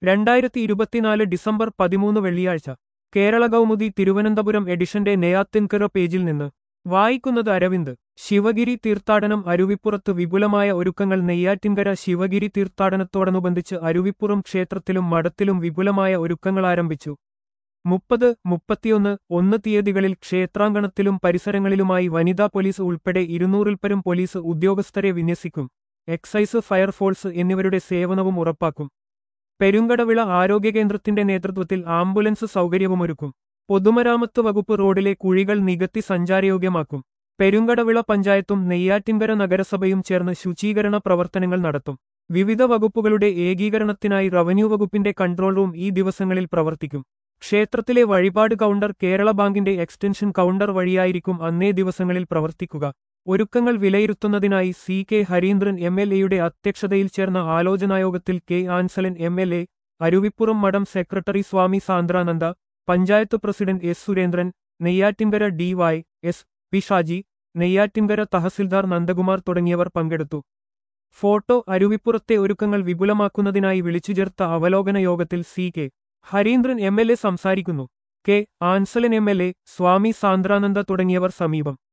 രണ്ടായിരത്തി ഇരുപത്തിനാല് ഡിസംബർ പതിമൂന്ന് വെള്ളിയാഴ്ച കേരള കൗമുദി തിരുവനന്തപുരം എഡിഷന്റെ നെയ്യാത്തിൻകര പേജിൽ നിന്ന് വായിക്കുന്നത് അരവിന്ദ് ശിവഗിരി തീർത്ഥാടനം അരുവിപ്പുറത്ത് വിപുലമായ ഒരുക്കങ്ങൾ നെയ്യാറ്റിൻകര ശിവഗിരി തീർത്ഥാടനത്തോടനുബന്ധിച്ച് അരുവിപ്പുറം ക്ഷേത്രത്തിലും മഠത്തിലും വിപുലമായ ഒരുക്കങ്ങൾ ആരംഭിച്ചു മുപ്പത് മുപ്പത്തിയൊന്ന് ഒന്ന് തീയതികളിൽ ക്ഷേത്രാങ്കണത്തിലും പരിസരങ്ങളിലുമായി വനിതാ പോലീസ് ഉൾപ്പെടെ ഇരുന്നൂറിൽപ്പരം പോലീസ് ഉദ്യോഗസ്ഥരെ വിന്യസിക്കും എക്സൈസ് ഫയർഫോഴ്സ് എന്നിവരുടെ സേവനവും ഉറപ്പാക്കും പെരുങ്കടവിള ആരോഗ്യകേന്ദ്രത്തിന്റെ നേതൃത്വത്തിൽ ആംബുലൻസ് സൗകര്യവുമൊരുക്കും പൊതുമരാമത്ത് വകുപ്പ് റോഡിലെ കുഴികൾ നികത്തി സഞ്ചാരയോഗ്യമാക്കും പെരുങ്കടവിള പഞ്ചായത്തും നെയ്യാറ്റിൻകര നഗരസഭയും ചേർന്ന് ശുചീകരണ പ്രവർത്തനങ്ങൾ നടത്തും വിവിധ വകുപ്പുകളുടെ ഏകീകരണത്തിനായി റവന്യൂ വകുപ്പിന്റെ കൺട്രോൾ റൂം ഈ ദിവസങ്ങളിൽ പ്രവർത്തിക്കും ക്ഷേത്രത്തിലെ വഴിപാട് കൗണ്ടർ കേരള ബാങ്കിന്റെ എക്സ്റ്റൻഷൻ കൗണ്ടർ വഴിയായിരിക്കും അന്നേ ദിവസങ്ങളിൽ പ്രവർത്തിക്കുക ഒരുക്കങ്ങൾ വിലയിരുത്തുന്നതിനായി C K Harindran M L എയുടെ അധ്യക്ഷതയിൽ ചേർന്ന ആലോചനായോഗത്തിൽ K Anselan M L A Aruvippuram മഠം secretary Swami Sandrananda panchayat president S Surendran Neyyattinkara D Y S P Shaji Neyyattinkara tahsildar Nandakumar തുടങ്ങിയവർ പങ്കെടുത്തു ഫോട്ടോ അരുവിപ്പുറത്തെ ഒരുക്കങ്ങൾ വിപുലമാക്കുന്നതിനായി വിളിച്ചുചേർത്ത അവലോകന യോഗത്തിൽ C K Harindran M L A സംസാരിക്കുന്നു K Anselan M L A Swami Sandrananda തുടങ്ങിയവർ സമീപം